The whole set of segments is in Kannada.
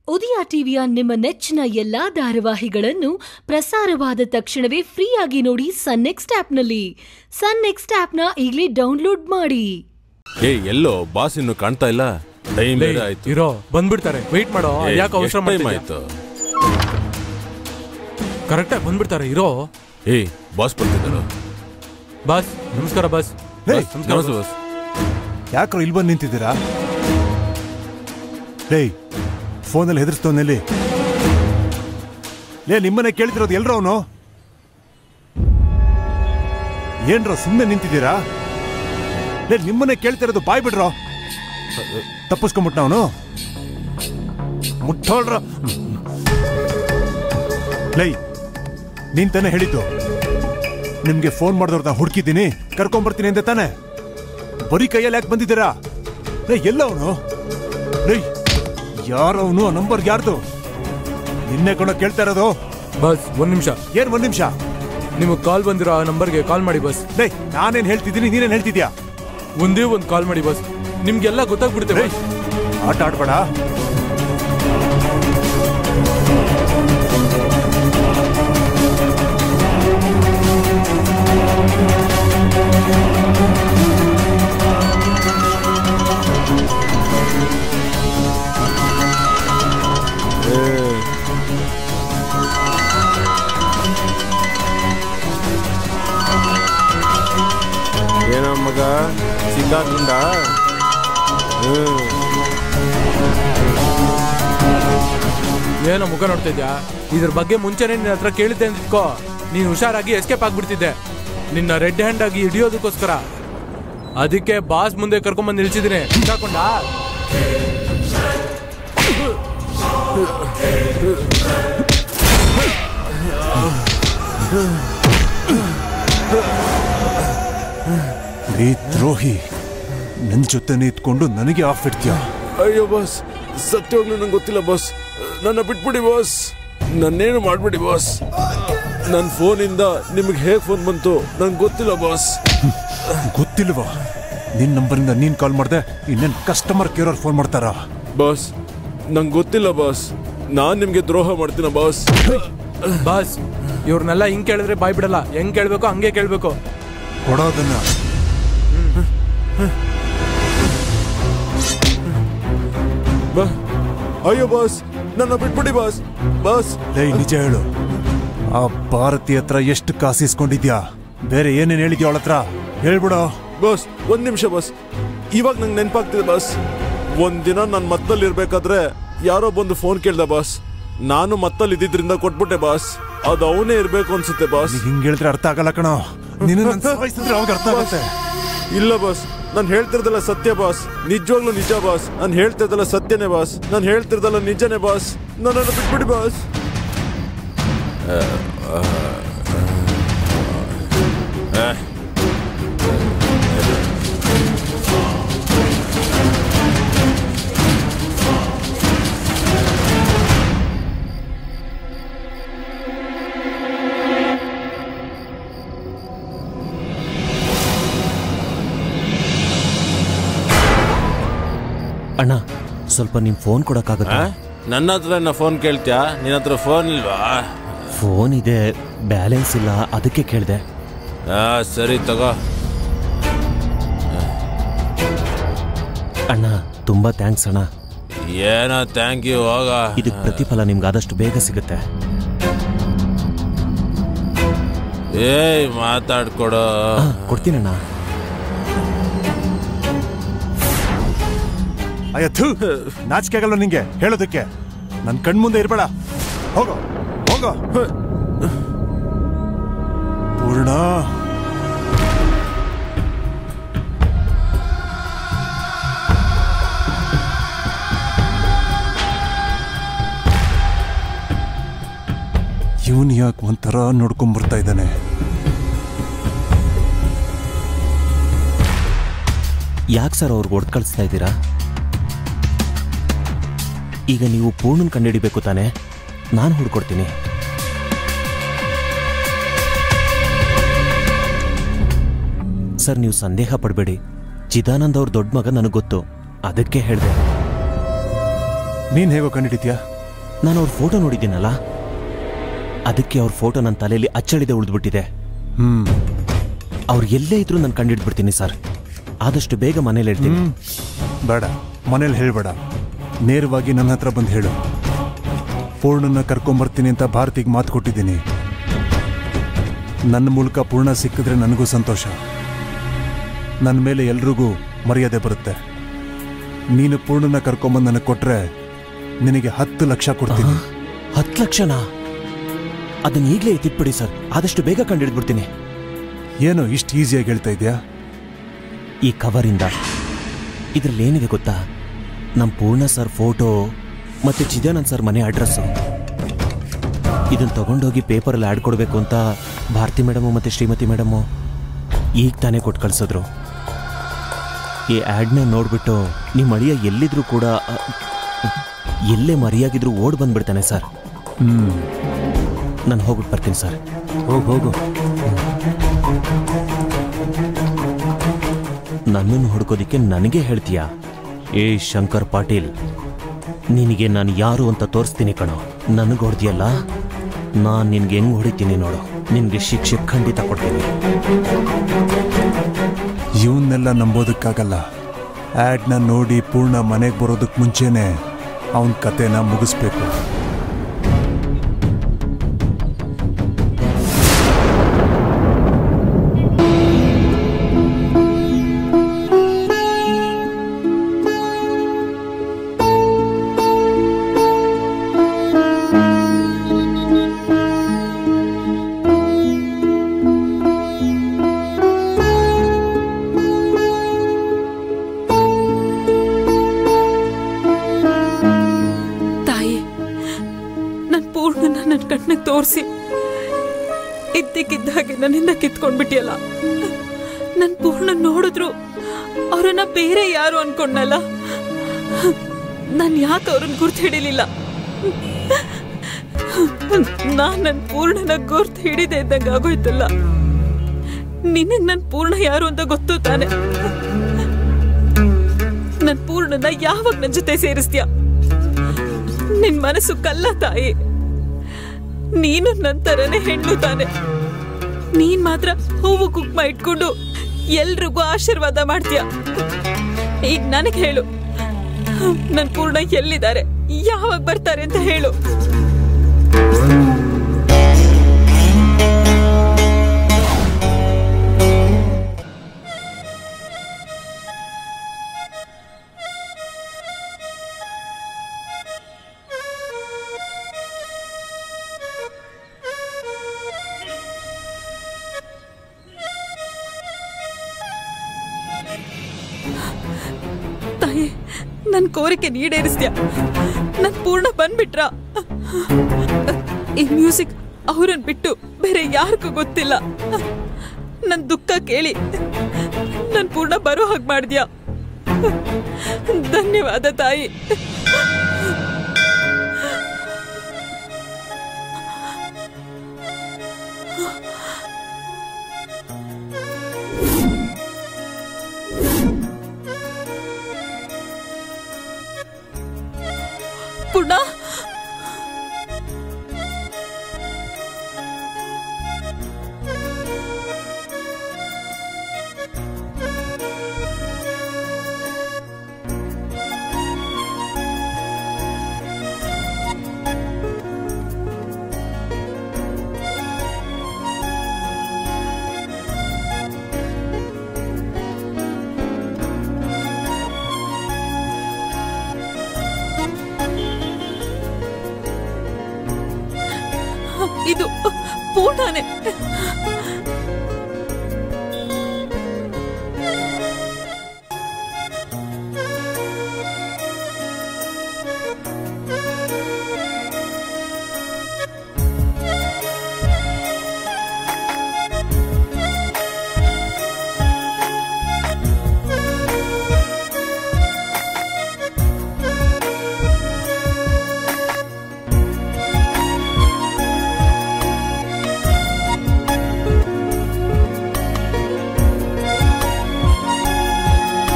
ಉದಯ ಟಿವಿಯ ನಿಮ್ಮ ನೆಚ್ಚಿನ ಎಲ್ಲಾ ಧಾರಾವಾಹಿಗಳನ್ನು ಪ್ರಸಾರವಾದ ತಕ್ಷಣವೇ ಫ್ರೀಯಾಗಿ ನೋಡಿ ಸನ್ ನೆಕ್ಸ್ಟ್ ಆಪ್ನಲ್ಲಿ ಸನ್ ನೆಕ್ಸ್ಟ್ ಆಪ್ನ ಈಗಲೇ ಡೌನ್ಲೋಡ್ ಮಾಡಿ ಏ ಎಲ್ಲೋ ಬಾಸ್ ಇನ್ನು ಕಾಣ್ತಾ ಇಲ್ಲ ಟೈಮ್ ಬೇರೆ ಆಯ್ತು ಇರೋ ಬಂದ್ಬಿಡ್ತಾರೆ ವೆಯ್ಟ್ ಮಾಡೋ ಏ, ಯಾಕೆ ಅವಸರ ಎಷ್ಟ್ time ಮಾಡ್ತಿದ್ಯಾ ಆಯ್ತು ಕರೆಕ್ಟಾಗಿ ಬಂದ್ಬಿಡ್ತಾರೆ ಇರೋ ಏ ಬಾಸ್ ಬರ್ತಿದ್ದಾರ ಬಾಸ್ ನಮಸ್ಕಾರ ಬಾಸ್ ಹೇ, ಬಾಸ್, ನಮಸ್ಕಾರ ನಮಸ್ತೆ ಬಾಸ್. ಬಾಸ್ ಯಾಕ್ರೋ ಇಲ್ಲಿ ಬಂದು ನಿಂತಿದ್ದೀರಾ ಡೇಯ್ ಫೋನಲ್ಲಿ ಹೆದರ್ಸ್ತವನಲ್ಲಿ ಲೇ ನಿಮ್ಮನೆ ಕೇಳ್ತಿರೋದು ಎಲ್ರೋ ಅವನು ಏನ್ರೋ ಸುಮ್ಮನೆ ನಿಂತಿದ್ದೀರಾ ಲೇ ನಿಮ್ಮನೆ ಕೇಳ್ತಿರೋದು ಬಾಯ್ ಬಿಡ್ರೋ ತಪ್ಪಿಸ್ಕೊಂಬಿಟ್ನ ಅವನು ಮುಟ್ಟೋಳ್ರ ಲೈ ನೀನ್ ತಾನೇ ಹೇಳಿದ್ದು ನಿಮ್ಗೆ ಫೋನ್ ಮಾಡಿದವ್ರನ್ನ ಹುಡುಕಿದ್ದೀನಿ ಕರ್ಕೊಂಬರ್ತೀನಿ ಅಂದೆ ತಾನೆ ಬರೀ ಕೈಯಲ್ಲಿ ಯಾಕೆ ಬಂದಿದ್ದೀರಾ ಲೇ ಎಲ್ಲ ಅವನು ಲೇ ಯಾರವನು ಆ ನಂಬರ್ ಯಾರ್ದು ನಿನ್ನೆ ಕೊಡ ಕೇಳ್ತಾ ಇರೋದು ಬಾಸ್ ಒಂದ್ ನಿಮಿಷ ಏನ್ ಒಂದ್ ನಿಮಿಷ ನಿಮಗೆ ಕಾಲ್ ಬಂದಿರೋ ಆ ನಂಬರ್ಗೆ ಕಾಲ್ ಮಾಡಿ ಬಾಸ್ ಲೇ ನಾನೇನ್ ಹೇಳ್ತಿದ್ದೀನಿ ನೀನೇನ್ ಹೇಳ್ತಿದ್ಯಾ ಒಂದೇ ಒಂದು ಕಾಲ್ ಮಾಡಿ ಬಾಸ್ ನಿಮ್ಗೆಲ್ಲ ಗೊತ್ತಾಗ್ಬಿಡುತ್ತೆ ಲೇ, ಬಾಸ್ ಆಟ ಆಡ್ಬೇಡ ಏನೋ ಮಗ ಸಿಕ್ಕಾಕೊಂಡ ಹ್ಮ್ ಏನೋ ಮುಖ ನೋಡ್ತಾ ಇದ್ಯಾ ಇದ್ರ ಬಗ್ಗೆ ಮುಂಚೆನೆ ನಿನ್ನ ಹತ್ರ ಕೇಳಿದ್ದೆ ಅಂದಿಟ್ಕೋ ನೀನು ಹುಷಾರಾಗಿ ಎಸ್ಕೇಪ್ ಆಗ್ಬಿಡ್ತಿದ್ದೆ ನಿನ್ನ ರೆಡ್ ಹ್ಯಾಂಡ್ ಆಗಿ ಹಿಡಿಯೋದಕ್ಕೋಸ್ಕರ ಅದಕ್ಕೆ ಬಾಸ್ ಮುಂದೆ ಕರ್ಕೊಂಬಂದು ನಿಲ್ಸಿದ್ದೀನಿ ಸಿಕ್ಕಾಕೊಂಡ ಲೇ ದ್ರೋಹಿ ನನ್ ಜೊತೆನೆ ಇದ್ಕೊಂಡು ನನಗೆ ಆಫ್ ಇಡ್ತೀಯ ಅಯ್ಯೋ ಬಾಸ್ ಸತ್ಯವಾಗ್ಲೂ ನಂಗೆ ಗೊತ್ತಿಲ್ಲ ಬಾಸ್ ನನ್ನ ಬಿಟ್ಬಿಡಿ ಬಾಸ್ ನನ್ನೇನು ಮಾಡ್ಬಿಡಿ ಬಾಸ್ ನನ್ನ ಫೋನಿಂದ ನಿಮಗೆ ಹೇಗೆ ಫೋನ್ ಬಂತು ನಂಗೆ ಗೊತ್ತಿಲ್ಲ ಬಾಸ್ ಗೊತ್ತಿಲ್ವಾ ನಿನ್ ನಂಬರಿಂದ ನೀನ್ ಕಾಲ್ ಮಾಡ್ದೆ ಇನ್ನೇನ್ ಕಸ್ಟಮರ್ ಕೇರ್ ಅವ್ರು ಫೋನ್ ಮಾಡ್ತಾರ ಬಾಸ್ ನಂಗೆ ಗೊತ್ತಿಲ್ಲ ಬಾಸ್ ನಾನು ನಿಮಗೆ ದ್ರೋಹ ಮಾಡ್ತೀನ ಬಾಸ್ ಬಾಸ್ ಇವ್ರನ್ನೆಲ್ಲ ಹಿಂಗ್ ಕೇಳಿದ್ರೆ ಬಾಯ್ ಬಿಡಲ್ಲ ಹೆಂಗ್ ಕೇಳ್ಬೇಕು ಹಂಗೆ ಕೇಳ್ಬೇಕು ಕೊಡೋದನ್ನ ಬಾ ಅಯ್ಯೋ ಬಾಸ್ ನನ್ನ ಬಿಟ್ಬಿಡಿ ಬಾಸ್ ಬಾಸ್ ಲೇ ನಿಜ ಹೇಳು ಆ ಭಾರತಿ ಹತ್ರ ಎಷ್ಟು ಕಾಸು ಇಸ್ಕೊಂಡಿದ್ಯಾ ಬೇರೆ ಏನೇನ್ ಹೇಳಿದ್ಯಾ ಅವಳ ಹತ್ರ ಹೇಳ್ಬಿಡೋ ಬಾಸ್ ಒಂದ್ ನಿಮಿಷ ಬಾಸ್ ಇವಾಗ ನಂಗೆ ನೆನಪಾಗ್ತಿದೆ ಬಾಸ್ ಒಂದ್ ದಿನ ನಾನು ಮತ್ತಲ್ಲಿ ಇರ್ಬೇಕಾದ್ರೆ ಯಾರೋ ಬಂದು ಫೋನ್ ಕೇಳ್ದ ಬಾಸ್ ನಾನು ಮತ್ತಲ್ಲಿ ಇದ್ದಿದ್ರಿಂದ ಕೊಟ್ಬಿಟ್ಟೆ ಬಾಸ್ ಅದು ಅವನೇ ಇರ್ಬೇಕು ಅನ್ಸುತ್ತೆ ಬಾಸ್ ನೀ ಹಿಂಗ್ ಹೇಳಿದ್ರೆ ಅರ್ಥ ಆಗಲ್ಲ ಕಣೋ ನಿನ್ನ ನನ್ ಸಾಯಿಸಿದ್ರೆ ಅವಾಗ ಅರ್ಥ ಆಗುತ್ತೆ ಇಲ್ಲ ಬಾಸ್ ನಾನು ಹೇಳ್ತಿರ್ದಲ್ಲ ಸತ್ಯ ಬಾಸ್ ನಿಜವಾಗ್ಲೂ ನಿಜ ಬಾಸ್ ನಾನು ಹೇಳ್ತಿರ್ದಲ್ಲ ಸತ್ಯನೇ ಬಾಸ್ ನಾನು ಹೇಳ್ತಿರ್ದಲ್ಲ ನಿಜನೇ ಬಾಸ್ ನನ್ನನ್ನು ಬಿಟ್ಬಿಡಿ ಬಾಸ್ ಅಣ್ಣ ಸ್ವಲ್ಪ ನಿಮ್ ಫೋನ್ ಕೊಡಕ್ಕಾಗತ್ತಾ ನನ್ನ ಹತ್ರ ಫೋನ್ ಕೇಳ್ತ್ಯಾ ನಿನ್ನ ಹತ್ರ ಫೋನ್ ಇಲ್ವಾ ಫೋನ್ ಇದೆ ಬ್ಯಾಲೆನ್ಸ್ ಇಲ್ಲ ಅದಕ್ಕೆ ಕೇಳಿದೆ ಆ ಸರಿ ತಗೋ ಅಣ್ಣ ತುಂಬಾ ಥ್ಯಾಂಕ್ಸ್ ಅಣ್ಣ ಏನೋ ಥ್ಯಾಂಕ್ ಯು ಹೋಗ ಇದಕ್ ಪ್ರತಿಫಲ ನಿಮ್ಗೆ ಆದಷ್ಟು ಬೇಗ ಸಿಗುತ್ತೆ ಏಯ್ ಮಾತಾಡ್ಕೊಡು ಹಾ, ಕೊಡ್ತೀನಣ್ಣ ಅಯ್ಯ ಥು ನಾಚಿಕೆ ಆಗಲ್ಲ ನಿಂಗೆ ಹೇಳೋದಕ್ಕೆ ನನ್ ಕಣ್ಮುಂದೆ ಇರ್ಬೇಡ ಹೋಗೋ ಹೋಗೋ ಪೂರ್ಣ ಇವನ್ ಯಾಕೆ ಒಂಥರ ನೋಡ್ಕೊಂಡ್ ಇದ್ದಾನೆ ಯಾಕೆ ಸರ್ ಅವ್ರಿಗೆ ಹೊಡ್ ಕಳಿಸ್ತಾ ಇದ್ದೀರಾ ಈಗ ನೀವು ಪೂರ್ಣನ್ ಕಂಡುಹಿಡಿಬೇಕು ತಾನೆ ನಾನು ಹುಡ್ಕೊಡ್ತೀನಿ ಸರ್ ನೀವು ಸಂದೇಹ ಪಡಬೇಡಿ ಚಿದಾನಂದ್ ಅವ್ರ ದೊಡ್ಡ ಮಗ ನನಗೆ ಗೊತ್ತು ಅದಕ್ಕೆ ಹೇಳಿದೆ ನೀನ್ ಹೇಗೋ ಕಂಡಿಡಿದ್ಯಾ ನಾನು ಅವ್ರ ಫೋಟೋ ನೋಡಿದ್ದೀನಲ್ಲ ಅದಕ್ಕೆ ಅವ್ರ ಫೋಟೋ ನನ್ನ ತಲೆಯಲ್ಲಿ ಅಚ್ಚಳಿದೆ ಉಳಿದ್ಬಿಟ್ಟಿದೆ ಹ್ಮ್ ಅವ್ರು ಎಲ್ಲೇ ಇದ್ರೂ ನಾನು ಕಂಡಿಡ್ಬಿಡ್ತೀನಿ ಸರ್ ಆದಷ್ಟು ಬೇಗ ಮನೇಲಿ ಹೇಳ್ತೀನಿ ಹ್ಮ್ ಬೇಡ ಮನೇಲಿ ಹೇಳ್ಬೇಡ ನೇರವಾಗಿ ನನ್ನ ಹತ್ರ ಬಂದು ಹೇಳು ಪೂರ್ಣನ ಕರ್ಕೊಂಬರ್ತೀನಿ ಅಂತ ಭಾರತಿಗೆ ಮಾತು ಕೊಟ್ಟಿದ್ದೀನಿ ನನ್ನ ಮೂಲಕ ಪೂರ್ಣ ಸಿಕ್ಕಿದ್ರೆ ನನಗೂ ಸಂತೋಷ ನನ್ನ ಮೇಲೆ ಎಲ್ರಿಗೂ ಮರ್ಯಾದೆ ಬರುತ್ತೆ ನೀನು ಪೂರ್ಣನ ಕರ್ಕೊಂಬಂದು ನನಗೆ ಕೊಟ್ರೆ ನಿನಗೆ ಹತ್ತು ಲಕ್ಷ ಕೊಡ್ತೀನಿ ಹತ್ತು ಲಕ್ಷನಾ ಅದನ್ನ ಈಗಲೇ ಎತ್ತಿಟ್ಬಿಡಿ ಸರ್ ಆದಷ್ಟು ಬೇಗ ಕಂಡಿಡ್ಬಿಡ್ತೀನಿ ಏನೋ ಇಷ್ಟು ಈಸಿಯಾಗಿ ಹೇಳ್ತಾ ಇದೆಯಾ ಈ ಕವರಿಂದ ಇದ್ರಲ್ಲಿ ಏನಿದೆ ಗೊತ್ತಾ ನಮ್ಮ ಪೂರ್ಣ ಸರ್ ಫೋಟೋ ಮತ್ತೆ ಚಿದಾನಂದ್ ಸರ್ ಮನೆ ಅಡ್ರೆಸ್ಸು ಇದನ್ನ ತಗೊಂಡೋಗಿ ಪೇಪರಲ್ಲಿ ಆ್ಯಡ್ ಕೊಡಬೇಕು ಅಂತ ಭಾರತಿ ಮೇಡಮು ಮತ್ತು ಶ್ರೀಮತಿ ಮೇಡಮು ಈಗ ತಾನೇ ಕೊಟ್ಟು ಕಳ್ಸಿದ್ರು ಈ ಆ್ಯಡ್ನ ನೋಡ್ಬಿಟ್ಟು ನಿಮ್ಮ ಅಳಿಯ ಎಲ್ಲಿದ್ರು ಕೂಡ ಅ, ಎಲ್ಲೇ ಮರಿಯಾಗಿದ್ರು ಓಡ್ ಬಂದ್ಬಿಡ್ತಾನೆ ಸರ್ ಹ್ಮ್ ನಾನು ಹೋಗ್ಬಿಟ್ಟು ಬರ್ತೀನಿ ಸರ್ ಹೋಗು ಹೋಗು ನನ್ನನ್ನು ಹುಡ್ಕೋದಿಕ್ಕೆ ನನಗೆ ಹೇಳ್ತೀಯಾ ಏ ಶಂಕರ್ ಪಾಟೀಲ್ ನಿನಗೆ ನಾನು ಯಾರು ಅಂತ ತೋರಿಸ್ತೀನಿ ಕಣೋ ನನಗೆ ಹೊಡ್ದಿಯಲ್ಲ ನಾನು ನಿನ್ಗೆ ಹೆಂಗ್ ಹೊಡಿತೀನಿ ನೋಡು ನಿನ್ಗೆ ಶಿಕ್ಷೆ ಖಂಡಿತ ಕೊಡ್ತೀನಿ ಇವನ್ನೆಲ್ಲ ನಂಬೋದಕ್ಕಾಗಲ್ಲ ಆ್ಯಡ್ನ ನೋಡಿ ಪೂರ್ಣ ಮನೆಗೆ ಬರೋದಕ್ಕೆ ಮುಂಚೆನೆ ಅವನ ಕತೆನ ಮುಗಿಸ್ಬೇಕು ತಾಯಿ ನನ್ ಪೂರ್ಣನ ನನ್ನ ಕಣ್ಣಿಗೆ ತೋರಿಸಿ ಇದ್ದಕ್ಕಿದ್ದ ಹಾಗೆ ನನ್ನಿಂದ ಕಿತ್ಕೊಂಡ್ಬಿಟ್ಟಿಯಲ್ಲ ನನ್ ಪೂರ್ಣ ನೋಡಿದ್ರು ಅವರನ್ನ ಬೇರೆ ಯಾರು ಅನ್ಕೊಂಡಲ್ಲ ನಾನ್ ಯಾಕೆ ಅವ್ರನ್ನ ಗುರ್ತು ಹಿಡಿಲಿಲ್ಲ ನಾನ್ ನನ್ ಪೂರ್ಣನ ಗುರ್ತು ಹಿಡಿದೆ ಇದ್ದಂಗ ಆಗೋಯ್ತಲ್ಲ ನಿನಗ್ ನನ್ ಪೂರ್ಣ ಯಾರು ಅಂತ ಗೊತ್ತು ತಾನೆ ನನ್ ಪೂರ್ಣನ ಯಾವಾಗ ನನ್ ಜೊತೆ ಸೇರಿಸ್ತೀಯ ನಿನ್ ಮನಸ್ಸು ಕಲ್ಲ ತಾಯಿ ನೀನು ನಂತರನೇ ಹೆಣ್ಣು ತಾನೆ ನೀನ್ ಮಾತ್ರ ಹೂವು ಕುಕ್ಮ ಇಟ್ಕೊಂಡು ಎಲ್ರಿಗೂ ಆಶೀರ್ವಾದ ಮಾಡ್ತೀಯ ಈಗ ನನಗೆ ಹೇಳು ನನ್ ಪೂರ್ಣ ಎಲ್ಲಿದ್ದಾರೆ ಯಾವಾಗ ಬರ್ತಾರೆ ಅಂತ ಹೇಳು ತಾಯಿ ನನ್ ಕೋರಿಕೆ ನೀಡೇರಿಸ್ತೀಯ ನನ್ ಪೂರ್ಣ ಬಂದ್ಬಿಟ್ರ ಈ ಮ್ಯೂಸಿಕ್ ಅವ್ರನ್ ಬಿಟ್ಟು ಬೇರೆ ಯಾರಿಗೂ ಗೊತ್ತಿಲ್ಲ ನನ್ ದುಃಖ ಕೇಳಿ ನನ್ ಪೂರ್ಣ ಬರೋ ಹಾಗೆ ಮಾಡಿದ್ಯಾ ಧನ್ಯವಾದ ತಾಯಿ ಪೂರ್ಣ ಇದು ಪೂರ್ಣನೇ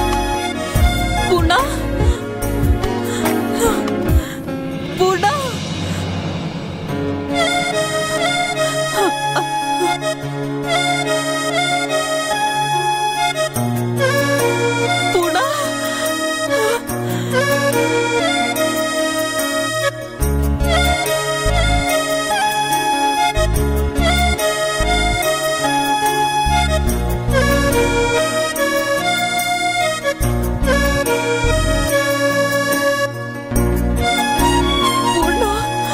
ಪೂರ್ಣ ಪೂರ್ಣ ಪೂರ್ಣ ಪೂರ್ಣ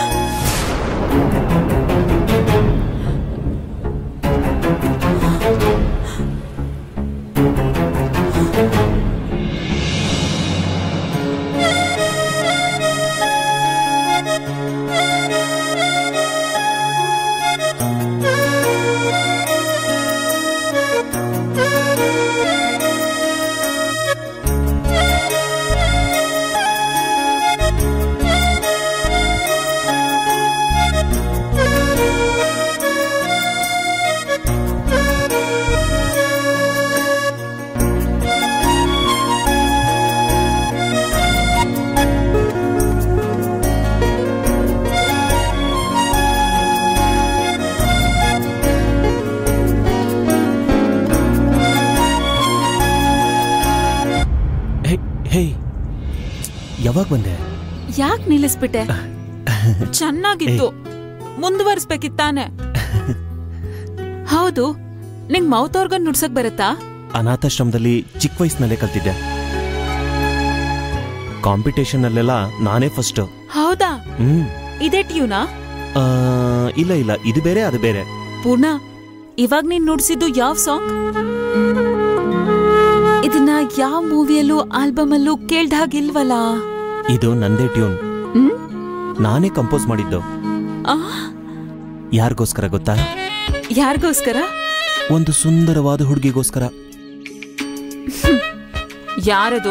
ಹೇ ಹೇ ಯಾವಾಗ ಬಂದೆ ಯಾಕೆ ನಿಲ್ಲಿಸ್ಬಿಟ್ಟೆ ಚೆನ್ನಾಗಿತ್ತು ಮುಂದುವರಿಸ್ಬೇಕಿತ್ತಾನೆ ಹೌದು ನಿಂಗ್ ಮೌತ್ ಆರ್ಗನ್ ನುಡ್ಸಕ್ ಬರುತ್ತಾ ಅನಾಥಾಶ್ರಮದಲ್ಲಿ ಚಿಕ್ಕ ವಯಸ್ಸಿನಲ್ಲೇ ಕಲ್ತಿದ್ದೆ ಕಾಂಪಿಟೇಷನ್ ಅಲ್ಲೆಲ್ಲ ನಾನೇ ಫಸ್ಟ್ ಹೌದಾ ಹ್ಮ್ ಇದೇ ಟ್ಯೂನಾ ಆ, ಇಲ್ಲ ಇಲ್ಲ ಇದು ಬೇರೆ ಅದು ಬೇರೆ ಪೂರ್ಣ ಇವಾಗ ನೀನ್ ನುಡ್ಸಿದ್ದು ಯಾವ ಸಾಂಗ್ ಇದನ್ನ ಯಾವ ಮೂವಿಯಲ್ಲೂ ಆಲ್ಬಮ್ ಅಲ್ಲೂ ಕೇಳ್ದ ಹಾಗಿಲ್ವಲ್ಲ ಇದು ನಂದೇ ಟ್ಯೂನ್ ಹ್ಮ್ ನಾನೇ ಕಂಪೋಸ್ ಮಾಡಿದ್ದು ಆ ಯಾರಿಗೋಸ್ಕರ ಗೊತ್ತಾ ಯಾರಿಗೋಸ್ಕರ ಒಂದು ಸುಂದರವಾದ ಹುಡುಗಿಗೋಸ್ಕರ ಯಾರದು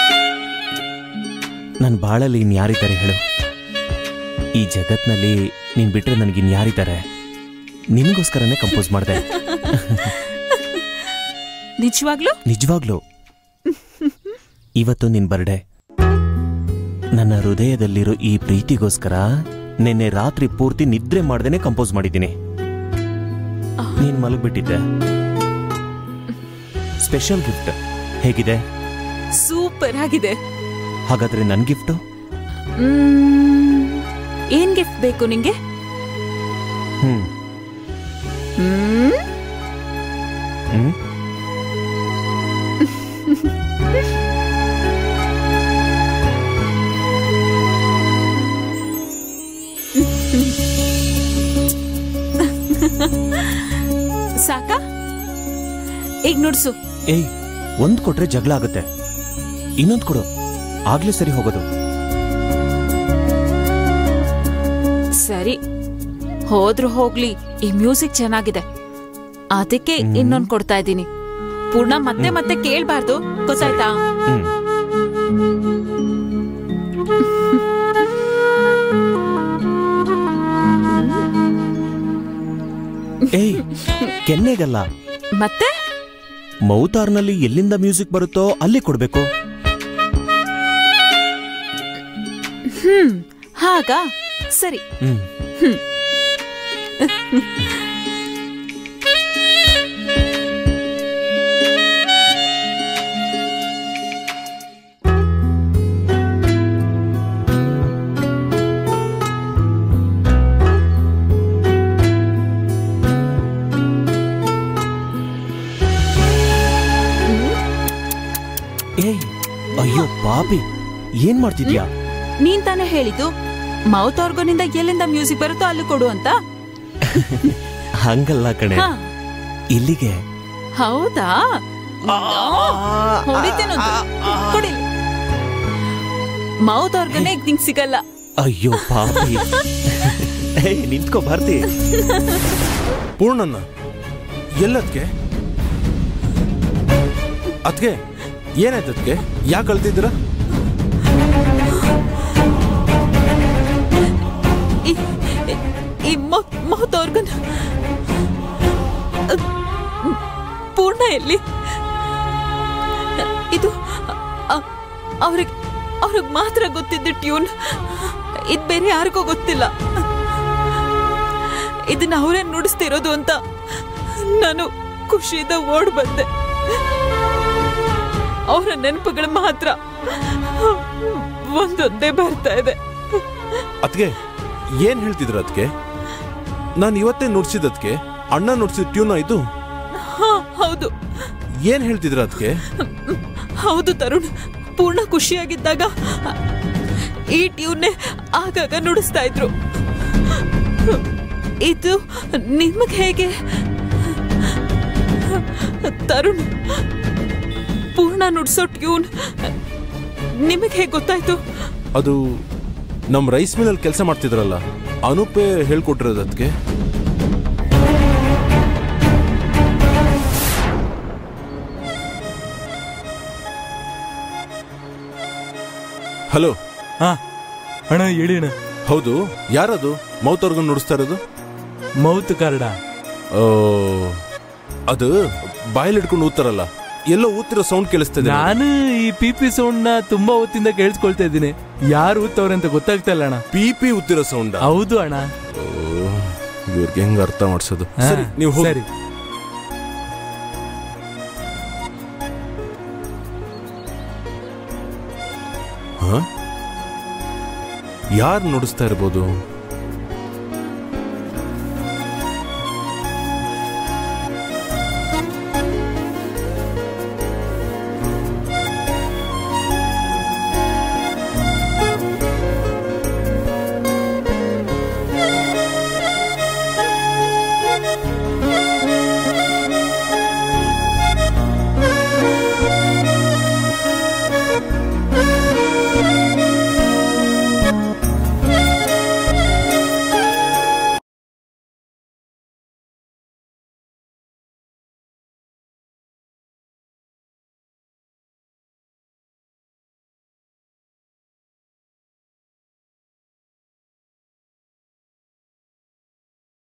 ನನ್ನ ಬಾಳಲ್ಲಿ ಇನ್ಯಾರಿದ್ದಾರೆ ಹೇಳು ಈ ಜಗತ್ನಲ್ಲಿ ನೀನ್ ಬಿಟ್ರೆ ನನಗಿನ್ಯಾರಿದ್ದಾರೆ ನಿನಗೋಸ್ಕರನೇ ಕಂಪೋಸ್ ಮಾಡಿದೆ ನಿಜವಾಗ್ಲು ನಿಜವಾಗ್ಲೂ ಇವತ್ತು ನಿನ್ ಬರ್ಡೆ ನನ್ನ ಹೃದಯದಲ್ಲಿರೋ ಈ ಪ್ರೀತಿಗೋಸ್ಕರ ನಿನ್ನೆ ರಾತ್ರಿ ಪೂರ್ತಿ ನಿದ್ರೆ ಮಾಡ್ದೇನೆ ಕಂಪೋಸ್ ಮಾಡಿದ್ದೀನಿ ನೀನ್ ಮಲಗ್ಬಿಟ್ಟಿದ್ದೆ ಸ್ಪೆಷಲ್ ಗಿಫ್ಟ್ ಹೇಗಿದೆ ಸೂಪರ್ ಆಗಿದೆ ಹಾಗಾದ್ರೆ ನನ್ ಗಿಫ್ಟ್ ಮ್ಮ್. ಏನ್ ಗಿಫ್ಟ್ ಬೇಕು ನಿಂಗೆ ಹ್ಮ್ ಹ್ಮ್ ಹ್ಮ್ ಸಾಕ ಈಗ ನುಡ್ಸು ಏಯ್ ಒಂದ್ ಕೊಟ್ರೆ ಜಗಳ ಆಗುತ್ತೆ ಇನ್ನೊಂದ್ ಕೊಡು ಆಗ್ಲೇ ಸರಿ ಹೋಗೋದು ಸರಿ ಹೋದ್ರು ಹೋಗ್ಲಿ ಈ ಮ್ಯೂಸಿಕ್ ಚೆನ್ನಾಗಿದೆ ಅದಕ್ಕೆ ಇನ್ನೊಂದ್ ಕೊಡ್ತಾ ಇದ್ದೀನಿ ಪೂರ್ಣ ಮತ್ತೆ ಮತ್ತೆ ಕೇಳ್ಬಾರ್ದು ಗೊತ್ತಾಯ್ತಾ ಹ್ಮ್ ಏಯ್ ಕೆನ್ನೆಗಲ್ಲ ಮತ್ತೆ ಮೌತಾರ್ನಲ್ಲಿ ಎಲ್ಲಿಂದ ಮ್ಯೂಸಿಕ್ ಬರುತ್ತೋ ಅಲ್ಲಿ ಕೊಡ್ಬೇಕು ಹ್ಮ್ ಹಾಗಾ ಸರಿ ಹ್ಮ್ ಏಯ್ ಅಯ್ಯೋ ಪಾಪಿ ಏನ್ ಮಾಡ್ತಿದ್ಯಾ ನೀನ್ ತಾನೇ ಹೇಳಿದ್ದು ಮೌತ್ ಆರ್ಗನಿಂದ ಎಲ್ಲಿಂದ ಮ್ಯೂಸಿಕ್ ಬರುತ್ತೋ ಅಲ್ಲಿ ಕೊಡು ಅಂತ ಹಂಗಲ್ಲ ಕಣೆ ಹಾ ಇಲ್ಲಿಗೆ ಹೌದಾ ಹೊಡಿತೇನೊಂದು ಕೊಡಿ ಮೌತ್ ಆರ್ಗನ್ ನಿಂಗ್ ಸಿಗಲ್ಲ ಅಯ್ಯೋ ಪಾಪಿ ಏಯ್ ನಿಂತ್ಕೋ ಭಾರತಿ ಪೂರ್ಣನ್ನ ಎಲ್ಲದ್ಕೆ ಅದ್ಕೆ ಏನಾಯ್ತು ಅದ್ಕೆ ಯಾಕೆ ಕಳ್ತಿದ್ದೀರಾ ಈ- ಈ- ಈ ಮೌತ್ ಮೌತ್ ಆರ್ಗನ್ ಪೂರ್ಣ ಎಲ್ಲಿ ಇದು ಅವ್ರಿಗೆ ಅವ್ರಿಗೆ ಮಾತ್ರ ಗೊತ್ತಿದ್ದು ಟ್ಯೂನ್ ಇದು ಬೇರೆ ಯಾರಿಗೂ ಗೊತ್ತಿಲ್ಲ ಇದನ್ನ ಅವರೇ ನುಡಿಸ್ತಿರೋದು ಅಂತ ನಾನು ಖುಷಿಯಿಂದ ಓಡ್ ಬಂದೆ ಅವರ ನೆನಪುಗಳು ಮಾತ್ರ ಒಂದೊಂದೇ ಬರ್ತಾ ಇದೆ ಅದ್ಕೆ ಏನ್ ಹೇಳ್ತಿದ್ರ ಅದ್ಕೆ ನಾನು ಇವತ್ತೇ ನುಡ್ಸಿದದ್ಕೆ ಅಣ್ಣ ನುಡ್ಸಿದ ಟ್ಯೂನ್ ಇದು ಹಾ ಹೌದು ಏನ್ ಹೇಳ್ತಿದ್ರ ಅದ್ಕೆ ಹೌದು ತರುಣ್ ಪೂರ್ಣ ಖುಷಿಯಾಗಿದ್ದಾಗ ಈ ಟ್ಯೂನ್ನೇ ಆಗಾಗ ನುಡಿಸ್ತಾ ಇದ್ರು ಇದು ನಿಮಗೆ ಹೇಗೆ ತರುಣ್ ಪೂರ್ಣ ನುಡ್ಸೋ ಟ್ಯೂನ್ ನಿಮಗೆ ಹೇಗೆ ಗೊತ್ತಾಯ್ತು ಅದು ನಮ್ ರೈಸ್ ಮಿಲ್ ಕೆಲಸ ಮಾಡ್ತಿದ್ರಲ್ಲ ಅನುಪೆ ಹೇಳ್ಕೊಟ್ಟಿರೋದು ಅದಕ್ಕೆ ಹಲೋ ಹಾ ಅಣ್ಣ ಹೇಳಿ ಅಣ್ಣ ಹೌದು ಯಾರದು ಮೌತ್ ಆರ್ಗನ್ ನುಡಿಸ್ತಾ ಇರೋದು ಮೌತ್ ಕಾರ್ಡ ಓ, ಅದು ಬಾಯಲ್ಲಿ ಹಿಡ್ಕೊಂಡು ಊದ್ತಾರಲ್ಲ ಎಲ್ಲೋ ಊತಿರೋ ಸೌಂಡ್ ಕೇಳಿಸ್ತದೆ ನಾನು ಈ ಪಿ ಪಿ ಸೌಂಡ್ ನ ತುಂಬಾ ಹೊತ್ತಿಂದ ಕೇಳಿಸ್ಕೊಳ್ತಾ ಇದ್ದೀನಿ ಯಾರು ಊತ್ತವ್ರೆ ಅಂತ ಗೊತ್ತಾಗ್ತಾ ಇಲ್ಲ ಅಣ್ಣ ಪಿ ಪಿ ಊತಿರೋ ಸೌಂಡ್ ಹೌದು ಅಣ್ಣ ಇವ್ರಿಗೆ ಹೆಂಗ್ ಅರ್ಥ ಮಾಡ್ಸೋದು ಹಾ, ಸರಿ ನೀವು ಹೋಗಿ ಸರಿ ಯಾರು ನುಡಿಸ್ತಾ ಇರ್ಬೋದು